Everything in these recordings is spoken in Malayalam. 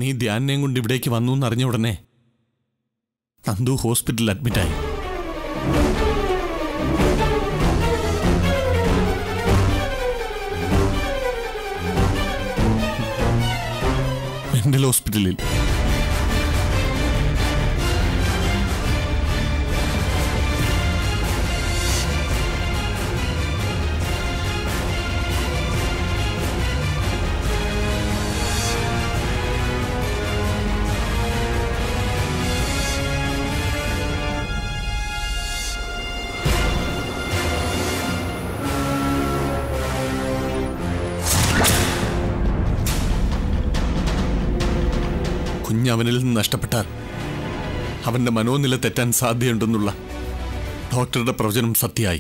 നീ ധ്യാനിനെയും കൊണ്ട് ഇവിടേക്ക് വന്നു എന്നറിഞ്ഞ ഉടനെ നന്ദു ഹോസ്പിറ്റലിൽ അഡ്മിറ്റായി മെന്റൽ ഹോസ്പിറ്റലിൽ കുഞ്ഞ് അവനിൽ നിന്ന് നഷ്ടപ്പെട്ടാൽ അവന്റെ മനോനില തെറ്റാൻ സാധ്യതയുണ്ടെന്നുള്ള ഡോക്ടറുടെ പ്രവചനം സത്യമായി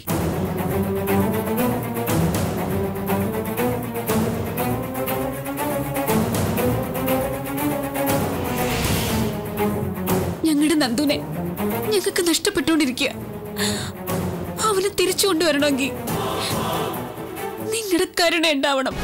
ഞങ്ങളുടെ നന്ദുനെ ഞങ്ങൾക്ക് നഷ്ടപ്പെട്ടുകൊണ്ടിരിക്കുക അവനെ തിരിച്ചു കൊണ്ടുവരണമെങ്കിൽ നിങ്ങളുടെ കരുണ ഉണ്ടാവണം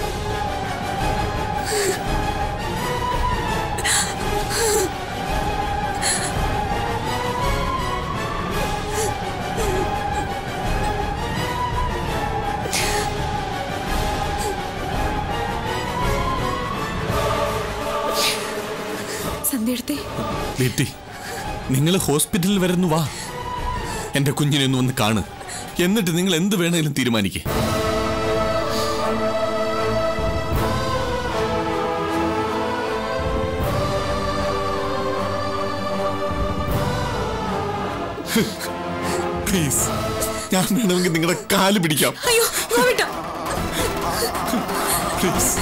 സന്ധ്യടുത്തേ ദീപ്തി നിങ്ങൾ ഹോസ്പിറ്റലിൽ വരുന്നു വാ എന്റെ കുഞ്ഞിനെ ഒന്ന് വന്ന് കാണ് എന്നിട്ട് നിങ്ങൾ എന്ത് വേണമെങ്കിലും തീരുമാനിക്കേ പ്ലീസ് ഞാൻ വേണമെങ്കിൽ നിങ്ങളുടെ കാല് പിടിക്കാം അയ്യോ ഗോവിട്ട പ്ലീസ്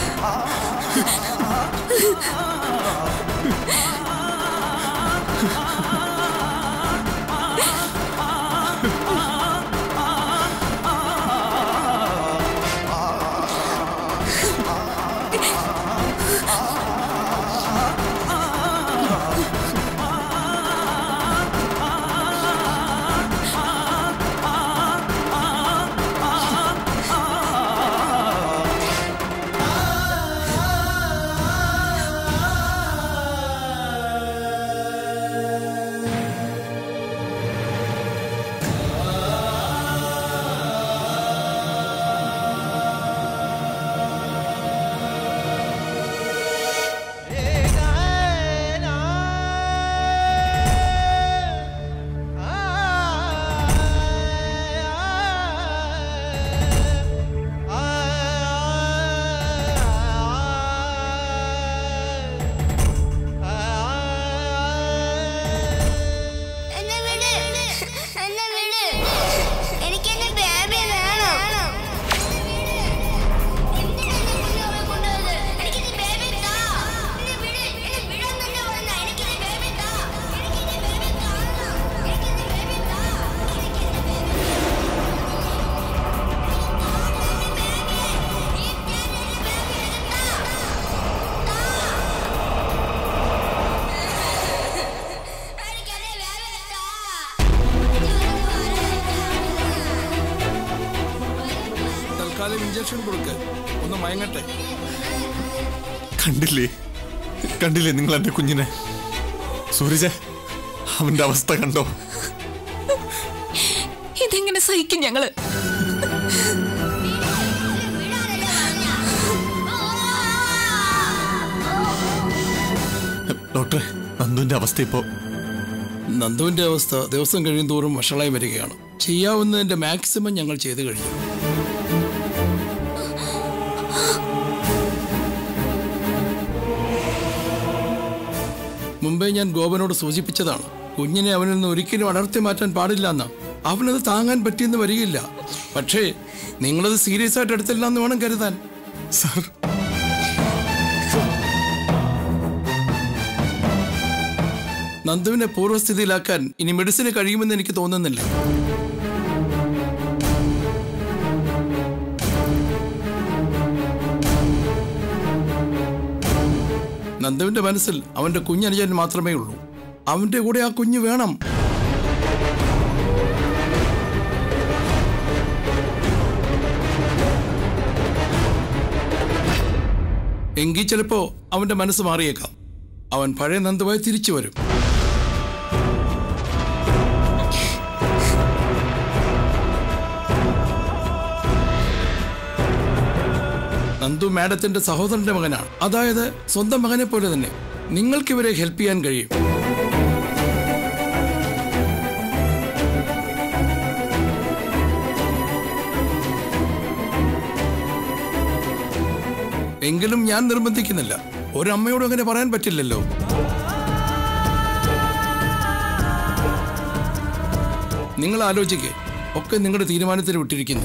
എന്നെ വിട് എന്നെ വിട് എനിക്ക് എന്റെ ബേബി വേണം തൽക്കാലം ഇഞ്ചക്ഷൻ കൊടുക്ക് ഒന്ന് മയങ്ങട്ടെ കണ്ടില്ലേ കണ്ടില്ലേ നിങ്ങൾ എന്റെ കുഞ്ഞിനെ സൂരജ അവന്റെ അവസ്ഥ കണ്ടോ ഇതെങ്ങനെ സഹിക്കും ഞങ്ങള് ഡോക്ടറെ നന്ദുവിന്റെ അവസ്ഥ ഇപ്പോ നന്ദുവിന്റെ അവസ്ഥ ദിവസം കഴിയും തോറും വഷളായി വരികയാണ് ചെയ്യാവുന്നതിന്റെ മാക്സിമം ഞങ്ങൾ ചെയ്തു കഴിഞ്ഞു മുമ്പേ ഞാൻ ഗോപനോട് സൂചിപ്പിച്ചതാണ് കുഞ്ഞിനെ അവനിൽ നിന്ന് ഒരിക്കലും അടർത്തി മാറ്റാൻ പാടില്ല എന്ന് അവനത് താങ്ങാൻ പറ്റിയെന്ന് വരികയില്ല പക്ഷേ നിങ്ങളത് സീരിയസ് ആയിട്ട് എടുത്തില്ല എന്ന് വേണം കരുതാൻ സാർ നന്ദുവിനെ പൂർവ്വസ്ഥിതിയിലാക്കാൻ ഇനി മെഡിസിന് കഴിയുമെന്ന് എനിക്ക് തോന്നുന്നില്ല നന്ദുവിന്റെ മനസ്സിൽ അവന്റെ കുഞ്ഞനുജൻ മാത്രമേ ഉള്ളൂ അവന്റെ കൂടെ ആ കുഞ്ഞ് വേണം എങ്കിൽ ചിലപ്പോ അവന്റെ മനസ്സ് മാറിയേക്കാം അവൻ പഴയ നന്ദുവായി തിരിച്ചു വരും നന്ദു മാഡത്തിന്റെ സഹോദരന്റെ മകനാണ് അതായത് സ്വന്തം മകനെ പോലെ തന്നെ നിങ്ങൾക്ക് ഇവരെ ഹെൽപ്പ് ചെയ്യാൻ കഴിയും എങ്കിലും ഞാൻ നിർബന്ധിക്കുന്നില്ല ഒരമ്മയോട് അങ്ങനെ പറയാൻ പറ്റില്ലല്ലോ നിങ്ങൾ ആലോചിക്കേ ഒക്കെ നിങ്ങളുടെ തീരുമാനത്തിന് വിട്ടിരിക്കുന്നു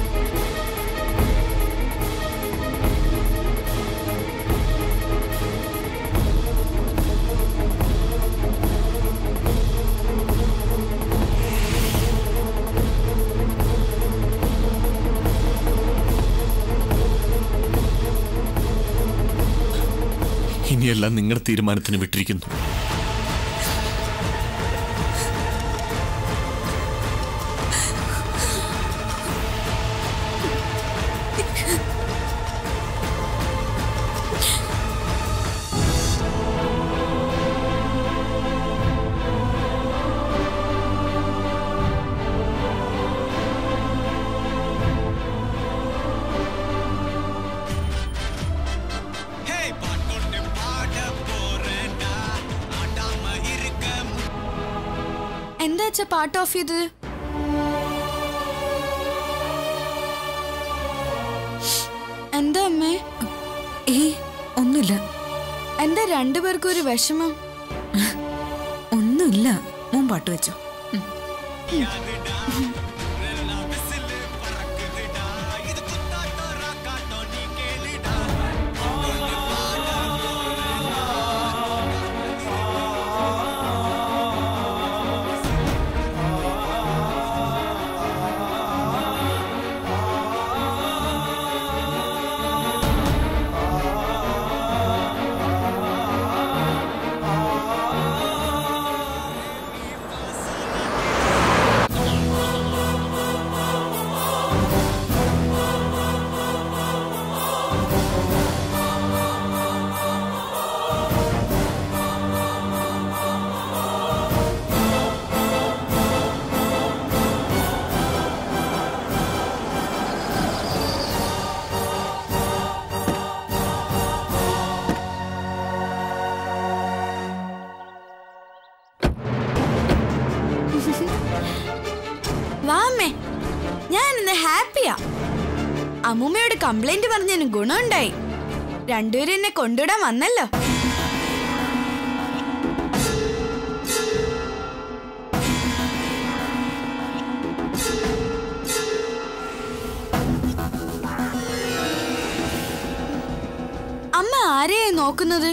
ഇനിയെല്ലാം നിങ്ങളുടെ തീരുമാനത്തിന് വിട്ടിരിക്കുന്നു എന്താ അച്ഛാ പാട്ട് ഓഫ് ചെയ്തത് എന്താ അമ്മേ ഏയ് ഒന്നുമില്ല എന്താ രണ്ടുപേർക്കും ഒരു വിഷമം ഒന്നുമില്ല മോൻ പാട്ട് വെച്ചോ വാ അമ്മേ ഞാൻ ഇന്ന് ഹാപ്പിയാ അമ്മൂമ്മയോട് കംപ്ലൈന്റ് പറഞ്ഞതിന് ഗുണമുണ്ടായി രണ്ടുപേരും എന്നെ കൊണ്ടുവിടാൻ വന്നല്ലോ അമ്മ ആരെയാ നോക്കുന്നത്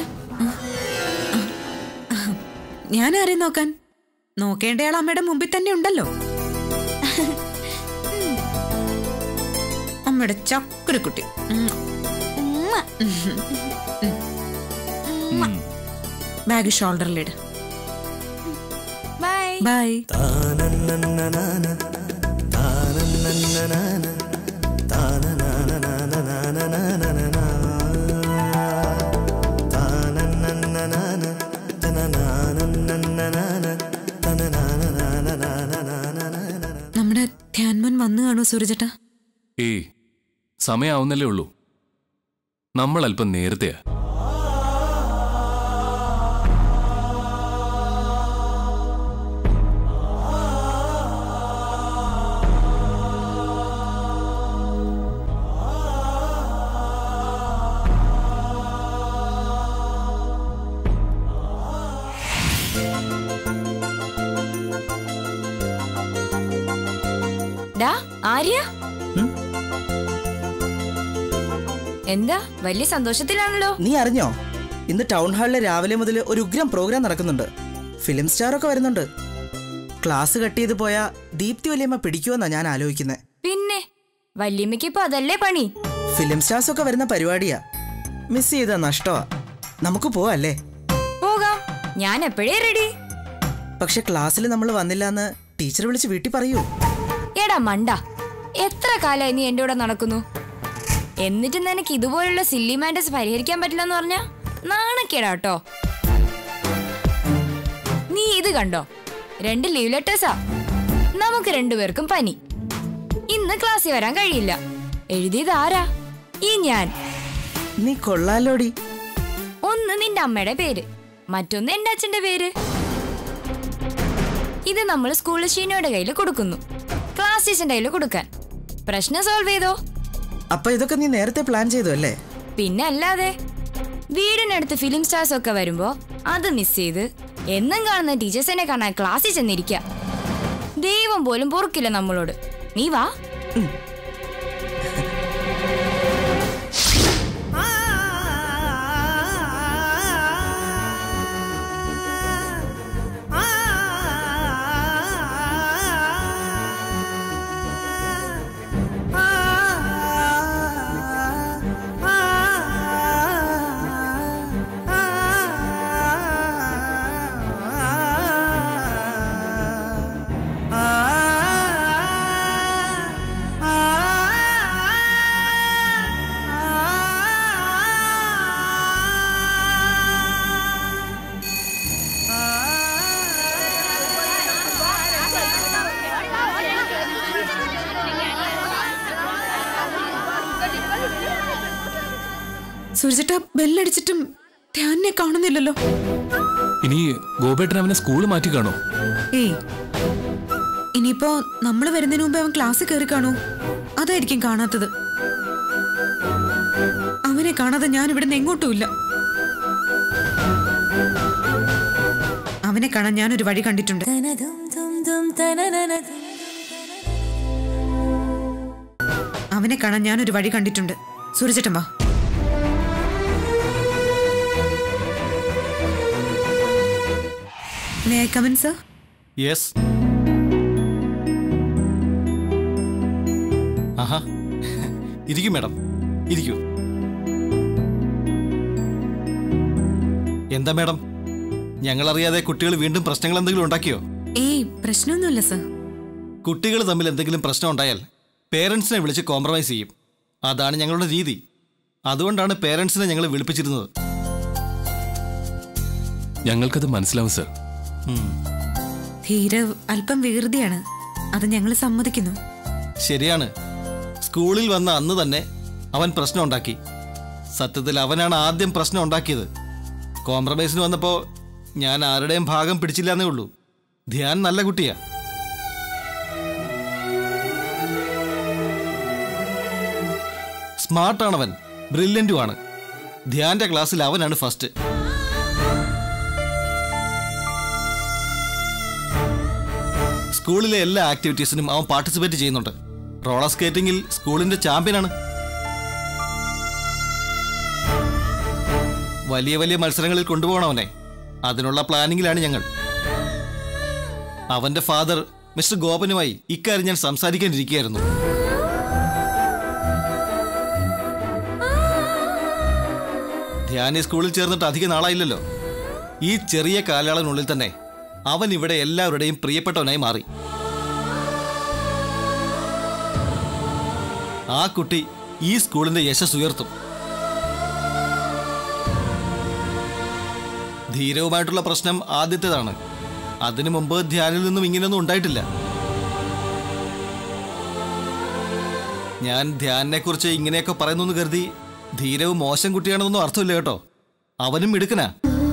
ഞാൻ ആരെയും നോക്കാൻ നോക്കേണ്ടയാൾ അമ്മയുടെ മുമ്പിൽ തന്നെ ഉണ്ടല്ലോ അമ്മയുടെ ചക്കുരക്കുട്ടി ഉം. ഉമ്മ. ബാഗ് ഷോൾഡറിലിട് ബൈ ബൈ നമ്മുടെ ധ്യാൻമൻ വന്നു കാണൂ സൂരജേട്ടാ ഏയ് സമയാവുന്നല്ലേ ഉള്ളൂ നമ്മൾ അല്പം നേരത്തെയാ ഡാ ആര്യ എന്താ വലിയ സന്തോഷത്തിലാണല്ലോ നീ അറിഞ്ഞോ ഇന്ന് ടൗൺ ഹാളിലെ രാവിലെ മുതൽ ഒരു ഉഗ്രം പ്രോഗ്രാം നടക്കുന്നുണ്ട് ഫിലിം സ്റ്റാർ ഒക്കെ വരുന്നുണ്ട് ക്ലാസ് കട്ട് ചെയ്ത് പോയ ദീപ്തി വല്യമ്മ പിടിക്കുമെന്നാ ഞാൻ ആലോചിക്കുന്നത് പിന്നെ വല്യമ്മയ്ക്ക് ഇപ്പൊ അതല്ലേ പണി ഫിലിം സ്റ്റാർസ് ഒക്കെ വരുന്ന പരിപാടിയാ മിസ് ചെയ്ത നഷ്ടമാ നമുക്ക് പോവല്ലേ പോകാം ഞാൻ എപ്പോഴേ റെഡി പക്ഷെ ക്ലാസ്സിൽ നമ്മൾ വന്നില്ല എന്ന് ടീച്ചർ വിളിച്ച് വീട്ടിൽ പറയൂ എടാ മണ്ട എത്ര കാലമായി നീ എന്റെ കൂടെ നടക്കുന്നു എന്നിട്ട് നിനക്ക് ഇതുപോലുള്ള സില്ലി മാൻഡസ് പരിഹരിക്കാൻ പറ്റില്ലെന്ന് പറഞ്ഞാ നാണക്കേടാ കേട്ടോ ഇത് കണ്ടോ രണ്ട് ലീവ് ലെറ്റേഴ്സാ നമുക്ക് രണ്ടുപേർക്കും പനി ഇന്ന് ക്ലാസ്സിൽ വരാൻ കഴിയില്ല എഴുതിയത് ആരാ ഈ ഞാൻ നീ കൊള്ളാലോടി ഒന്ന് നിന്റെ അമ്മയുടെ പേര് മറ്റൊന്ന് എന്റെ അച്ഛന്റെ പേര് ഇത് നമ്മൾ സ്കൂളിൽ ഷീനോയുടെ കയ്യിൽ കൊടുക്കുന്നു ക്ലാസ് ടീച്ചറിന്റെ കയ്യിൽ കൊടുക്കാൻ പ്രശ്നം സോൾവ് ചെയ്തോ അപ്പൊ ഇതൊക്കെ നീ നേരത്തെ പ്ലാൻ ചെയ്തു അല്ലേ പിന്നെ അല്ലാതെ വീടിനടുത്ത് ഫിലിം സ്റ്റാർസ് ഒക്കെ വരുമ്പോ അത് മിസ് ചെയ്ത് എന്നും കാണുന്ന ടീച്ചേഴ്സിനെ കാണാൻ ക്ലാസ്സിൽ ചെന്നിരിക്ക ദൈവം പോലും പൊറുക്കില്ല നമ്മളോട് നീ വാ സൂര്യചേട്ടാ ബെല്ലടിച്ചിട്ടും ധ്യാനെ കാണുന്നില്ലല്ലോ ഇനി ഗോപേട്ടൻ അവനെ സ്കൂൾ മാറ്റി കാണോ ഏയ് ഇനിയിപ്പോ നമ്മൾ വരുന്നതിന് മുമ്പ് അവൻ ക്ലാസ്സിൽ കയറി കാണൂ അതായിരിക്കും കാണാത്തത് അവനെ കാണാതെ ഞാൻ ഇവിടുന്ന് എങ്ങോട്ടുമില്ല അവനെ കാണാൻ ഞാനൊരു വഴി കണ്ടിട്ടുണ്ട് അവനെ കാണാൻ ഞാനൊരു വഴി കണ്ടിട്ടുണ്ട് സൂര്യചേട്ടൻ വാ may I come in sir yes ആഹാ ഇരിക്കൂ മാഡം ഇരിക്കൂ എന്താ മാഡം ഞങ്ങളറിയാതെ കുട്ടികൾ വീണ്ടും പ്രശ്നങ്ങൾ എന്തെങ്കിലും ഉണ്ടാക്കിയോ ഏയ് പ്രശ്നമൊന്നുമില്ല സർ കുട്ടികൾ തമ്മിൽ എന്തെങ്കിലും പ്രശ്നം ഉണ്ടായാൽ പേരൻസിനെ വിളിച്ച് കോംപ്രമൈസ് ചെയ്യും അതാണ് ഞങ്ങളുടെ രീതി അതുകൊണ്ടാണ് പേരൻസിനെ ഞങ്ങൾ വിളിപ്പിച്ചിരുന്നത് ഞങ്ങൾക്കത് മനസ്സിലാവും സർ ഉം. ധീരവ് അല്പം വികൃതിയാണ് അത് ഞങ്ങൾ സമ്മതിക്കുന്നു ശരിയാണ് സ്കൂളിൽ വന്ന അന്ന് തന്നെ അവൻ പ്രശ്നം ഉണ്ടാക്കി സത്യത്തിൽ അവനാണ് ആദ്യം പ്രശ്നം ഉണ്ടാക്കിയത് കോംപ്രമൈസിന് വന്നപ്പോൾ ഞാൻ ആരുടെയും ഭാഗം പിടിച്ചില്ലെന്നേ ഉള്ളൂ ധ്യാൻ നല്ല കുട്ടിയാ സ്മാർട്ടാണവൻ ബ്രില്യൻറ്റുമാണ് ധ്യാന്റെ ക്ലാസ്സിൽ അവനാണ് ഫസ്റ്റ് സ്കൂളിലെ എല്ലാ ആക്ടിവിറ്റീസിനും അവൻ പാർട്ടിസിപ്പേറ്റ് ചെയ്യുന്നുണ്ട് റോളർ സ്കേറ്റിംഗിൽ സ്കൂളിന്റെ ചാമ്പ്യനാണ് വലിയ വലിയ മത്സരങ്ങളിൽ കൊണ്ടുപോകണം അവനെ അതിനുള്ള പ്ലാനിങ്ങിലാണ് ഞങ്ങൾ അവന്റെ ഫാദർ മിസ്റ്റർ ഗോപനുമായി ഇക്കാര്യം ഞാൻ സംസാരിക്കാനിരിക്കുകയായിരുന്നു ധ്യാനി സ്കൂളിൽ ചേർന്നിട്ട് അധിക നാളായില്ലല്ലോ ഈ ചെറിയ കാലയളവിനുള്ളിൽ തന്നെ അവൻ ഇവിടെ എല്ലാവരുടെയും പ്രിയപ്പെട്ടവനായി മാറി ആ കുട്ടി ഈ സ്കൂളിന്റെ യശസ് ഉയർത്തും ധീരവുമായിട്ടുള്ള പ്രശ്നം ആദ്യത്തേതാണ് അതിനു മുമ്പ് ധ്യാനിൽ നിന്നും ഇങ്ങനെയൊന്നും ഉണ്ടായിട്ടില്ല ഞാൻ ധ്യാനിനെ കുറിച്ച് ഇങ്ങനെയൊക്കെ പറയുന്നു കരുതി ധീരവ് മോശം കുട്ടിയാണെന്നൊന്നും അർത്ഥമില്ല കേട്ടോ അവനും മിടുക്കനാ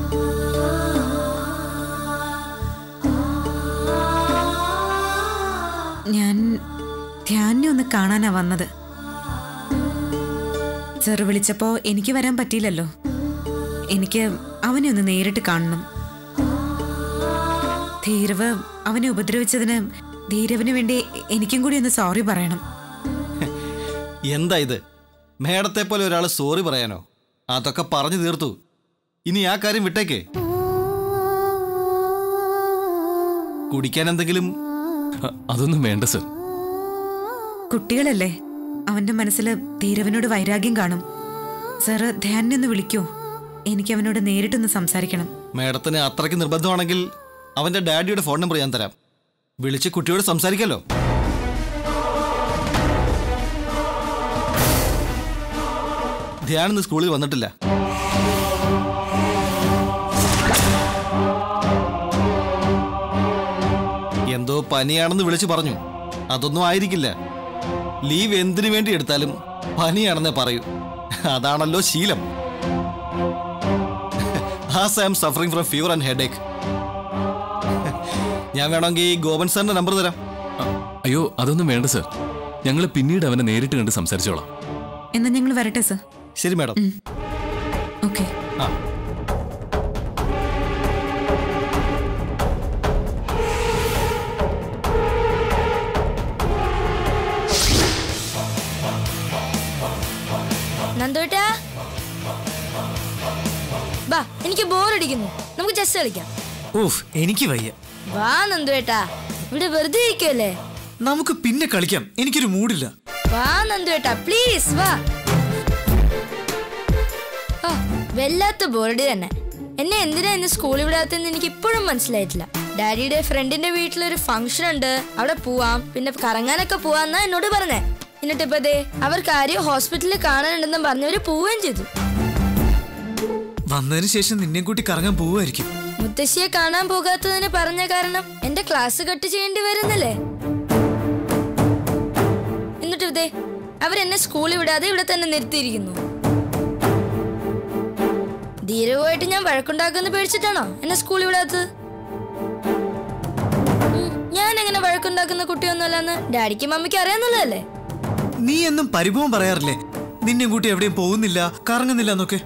ഞാൻ ധ്യാനെ ഒന്ന് കാണാനാ വന്നത് സർ വിളിച്ചപ്പോ എനിക്ക് വരാൻ പറ്റിയില്ലല്ലോ എനിക്ക് അവനെ ഒന്ന് നേരിട്ട് കാണണം ധീരവ് അവനെ ഉപദ്രവിച്ചതിന് ധീരവിന് വേണ്ടി എനിക്കും കൂടി ഒന്ന് സോറി പറയണം എന്താ ഇത് മേഡത്തെ പോലെ ഒരാൾ സോറി പറയാനോ അതൊക്കെ പറഞ്ഞു തീർത്തു ഇനി ആ കാര്യം വിട്ടേക്കേ കുടിക്കാൻ എന്തെങ്കിലും അ- അതൊന്നും വേണ്ട സർ കുട്ടികളല്ലേ അവന്റെ മനസ്സിൽ ധീരവനോട് വൈരാഗ്യം കാണും സാറ് ധ്യാനെ ഒന്ന് വിളിക്കൂ എനിക്ക് അവനോട് നേരിട്ടൊന്ന് സംസാരിക്കണം മേഡത്തിന് അത്രയ്ക്ക് നിർബന്ധമാണെങ്കിൽ അവന്റെ ഡാഡിയുടെ ഫോൺ നമ്പർ ഞാൻ തരാം വിളിച്ച് കുട്ടിയോട് സംസാരിക്കാലോ ധ്യാൻ ഇന്ന് സ്കൂളിൽ വന്നിട്ടില്ല പനിയാണെന്ന് വിളിച്ചു പറഞ്ഞു അതൊന്നും ആയിരിക്കില്ല ലീവ് എന്തിനു വേണ്ടി എടുത്താലും പനിയാണെന്നേ പറയൂ അതാണല്ലോ ശീലം as I am suffering from fever and headache ഞാൻ വേണമെങ്കിൽ ഗോപൻ സാറിന്റെ നമ്പർ തരാം അയ്യോ അതൊന്നും വേണ്ട സർ ഞങ്ങൾ പിന്നീട് അവനെ നേരിട്ട് കണ്ട് സംസാരിച്ചോളാം എന്നാ ഞങ്ങൾ വരട്ടെ സർ ശരി മാഡം ഓക്കെ ആ നന്ദോട്ടാ ബാ എനിക്ക് ബോറടിക്കുന്നു നമുക്ക് ചെസ് കളിക്കാം ഓഫ് എനിക്ക് വയ്യ വാ നന്ദുവേട്ടാ ഇവിടെ വെറുതെ ഇരിക്കുമല്ലേ നമുക്ക് പിന്നെ കളിക്കാം എനിക്കൊരു മൂഡില്ല വാ നന്ദുവേട്ടാ പ്ലീസ് വാ ആ വല്ലാത്ത ബോറടി തന്നെ എന്നെ എന്തിനാ ഇന്ന് സ്കൂളിൽ വിടാത്തെന്ന് എനിക്ക് ഇപ്പോഴും മനസ്സിലായിട്ടില്ല ഡാഡിയുടെ ഫ്രണ്ടിന്റെ വീട്ടിലൊരു ഫംഗ്ഷൻ ഉണ്ട് അവിടെ പോവാം പിന്നെ കറങ്ങാനൊക്കെ പോവാന്നാ എന്നോട് പറഞ്ഞേ എന്നിട്ട് ഇപ്പൊ ദേ അവർക്ക് ആരെയോ ഹോസ്പിറ്റലിൽ കാണാനുണ്ടെന്നും പറഞ്ഞവര് പോവുകയും ചെയ്തു വന്നതിന് ശേഷം നിന്നെ കൂട്ടി കറങ്ങാൻ പോവുമായിരിക്കും മുത്തശ്ശിയെ കാണാൻ പോകാത്തതിന് പറഞ്ഞ കാരണം എന്റെ ക്ലാസ് കട്ട് ചെയ്യേണ്ടി വരുന്നില്ലേ എന്നിട്ട് ഇതേ അവരെന്നെ സ്കൂളിൽ വിടാതെ ഇവിടെ തന്നെ നിർത്തിയിരിക്കുന്നു ധീരവുമായിട്ട് ഞാൻ വഴക്കുണ്ടാക്കുമെന്ന് പേടിച്ചിട്ടാണോ എന്നെ സ്കൂളിൽ വിടാത്തത് ഉം, ഞാൻ എങ്ങനെ വഴക്കുണ്ടാക്കുന്ന കുട്ടിയൊന്നുമല്ലെന്ന് ഡാഡിക്കും മമ്മിക്കും അറിയാന്നുള്ളതല്ലേ നീ എന്നും പരിഭവം പറയാറില്ലേ നിന്നെ കൂട്ടി എവിടെയും പോകുന്നില്ല കറങ്ങുന്നില്ല എന്നൊക്കെ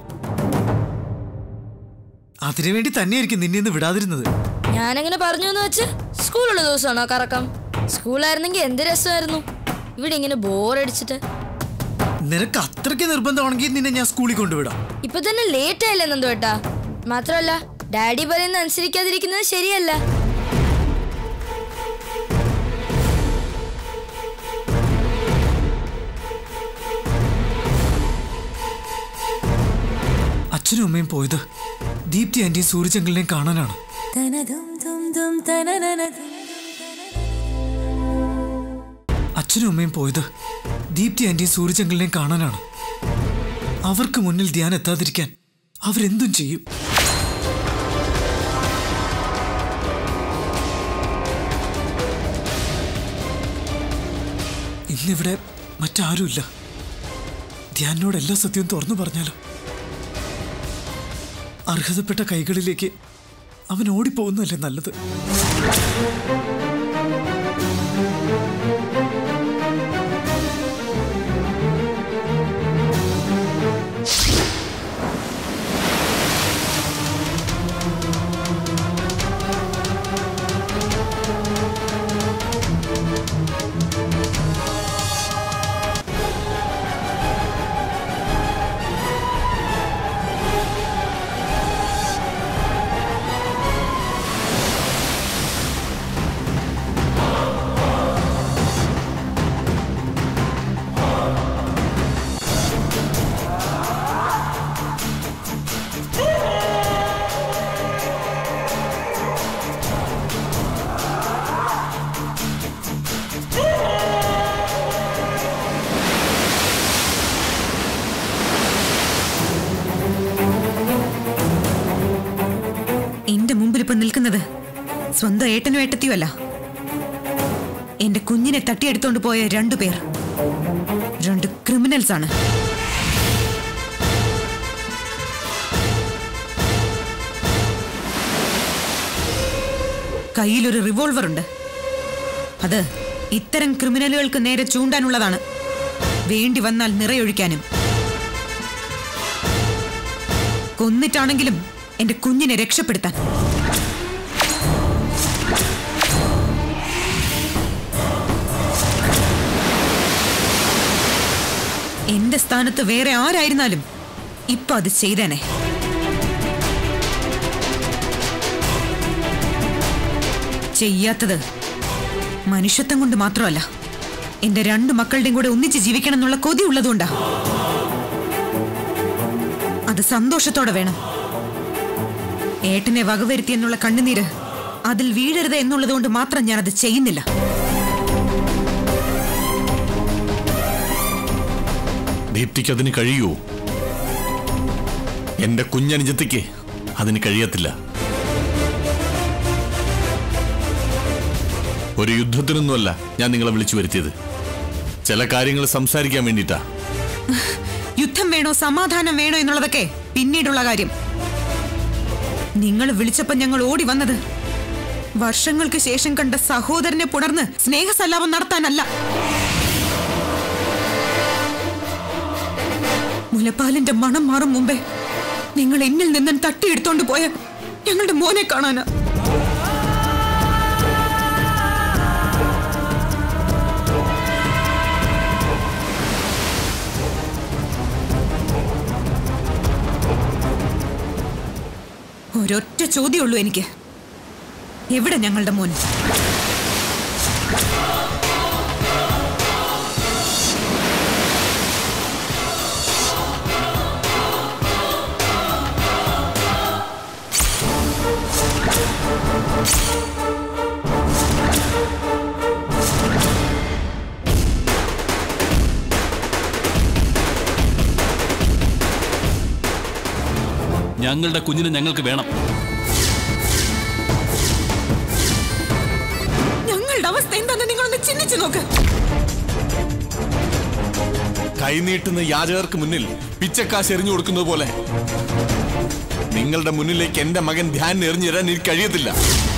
അതിനുവേണ്ടി തന്നെയായിരിക്കും നിന്നെ ഇന്ന് വിടാതിരുന്നത് ഞാനങ്ങനെ പറഞ്ഞു എന്ന് വെച്ച് സ്കൂളുള്ള ദിവസമാണോ കറക്കം സ്കൂളായിരുന്നെങ്കിൽ എന്ത് രസമായിരുന്നു ഇവിടെ ഇങ്ങനെ ബോറടിച്ചിട്ട് നിനക്ക് അത്രയ്ക്ക് നിർബന്ധമാണെങ്കിൽ നിന്നെ ഞാൻ സ്കൂളിൽ കൊണ്ടുവിടാം ഇപ്പൊ തന്നെ ലേറ്റ് ആയില്ലേ നന്ദുവേട്ടാ മാത്രമല്ല ഡാഡി പറയുന്ന അനുസരിക്കാതിരിക്കുന്നത് ശരിയല്ല അച്ഛനും അമ്മയും പോയത് ദീപ്തി ആന്റിയും സൂര്യചങ്കലിനെയും കാണാനാണ് അച്ഛനും അമ്മയും പോയത് ദീപ്തി ആന്റിയും സൂര്യചങ്കലിനെയും കാണാനാണ് അവർക്ക് മുന്നിൽ ധ്യാൻ എത്താതിരിക്കാൻ അവരെന്തും ചെയ്യും ഇന്നിവിടെ മറ്റാരുമില്ല ധ്യാനോട് എല്ലാ സത്യവും തുറന്നു പറഞ്ഞാലോ അർഹതപ്പെട്ട കൈകളിലേക്ക് അവൻ ഓടിപ്പോകുന്നതല്ലേ നല്ലത് എന്റെ മുമ്പിൽ ഇപ്പൊ നിൽക്കുന്നത് സ്വന്തം ഏട്ടനും ഏട്ടത്തിയുമല്ല എന്റെ കുഞ്ഞിനെ തട്ടിയെടുത്തോണ്ട് പോയ രണ്ടു പേർ രണ്ട് ക്രിമിനൽസ് ആണ് കയ്യിലൊരു റിവോൾവർ ഉണ്ട് അത് ഇത്തരം ക്രിമിനലുകൾക്ക് നേരെ ചൂണ്ടാനുള്ളതാണ് വേണ്ടി വന്നാൽ നിറയൊഴിക്കാനും കൊന്നിട്ടാണെങ്കിലും എന്റെ കുഞ്ഞിനെ രക്ഷപ്പെടുത്താൻ എന്റെ സ്ഥാനത്ത് വേറെ ആരായിരുന്നാലും ഇപ്പൊ അത് ചെയ്തേനെ ചെയ്യാത്തത് മനുഷ്യത്വം കൊണ്ട് മാത്രമല്ല എന്റെ രണ്ടു മക്കളുടെയും കൂടെ ഒന്നിച്ച് ജീവിക്കണം എന്നുള്ള കൊതി ഉള്ളതുകൊണ്ടാ അത് സന്തോഷത്തോടെ വേണം ഏട്ടനെ വകവരുത്തി എന്നുള്ള കണ്ണുനീര് അതിൽ വീഴരുത് എന്നുള്ളത് കൊണ്ട് മാത്രം ഞാനത് ചെയ്യുന്നില്ല ദീപ്തിക്ക് അതിന് കഴിയുമോ എന്റെ കുഞ്ഞനുജത്തിക്ക് അതിന് കഴിയത്തില്ല ഒരു യുദ്ധത്തിനൊന്നുമല്ല ഞാൻ നിങ്ങളെ വിളിച്ചു വരുത്തിയത് ചില കാര്യങ്ങൾ സംസാരിക്കാൻ വേണ്ടിയിട്ടാ യുദ്ധം വേണോ സമാധാനം വേണോ എന്നുള്ളതൊക്കെ പിന്നീടുള്ള കാര്യം നിങ്ങൾ വിളിച്ചപ്പോൾ ഞങ്ങൾ ഓടി വന്നത് വർഷങ്ങൾക്ക് ശേഷം കണ്ട സഹോദരനെ പുണർന്ന് സ്നേഹസല്ലാപം നടത്താനല്ല മുലപ്പാലിന്റെ മണം മാറും മുമ്പേ നിങ്ങൾ എന്നിൽ നിന്നും തട്ടിയെടുത്തോണ്ട് പോയ ഞങ്ങളുടെ മോനെ കാണാനാ ഒരൊറ്റ ചോദ്യമുള്ളൂ എനിക്ക് എവിടെ ഞങ്ങളുടെ മോൻ ഞങ്ങളുടെ കുഞ്ഞിനെ ഞങ്ങൾക്ക് വേണം ഞങ്ങളുടെ അവസ്ഥ എന്താണെന്ന് നിങ്ങളൊന്ന് ചിന്തിച്ചു നോക്ക് കൈനീട്ടുന്ന യാചകർക്ക് മുന്നിൽ പിച്ചക്കാശ് എറിഞ്ഞു കൊടുക്കുന്നത് പോലെ നിങ്ങളുടെ മുന്നിലേക്ക് എന്റെ മകൻ ധ്യാൻ എറിഞ്ഞിടാൻ എനിക്ക് കഴിയത്തില്ല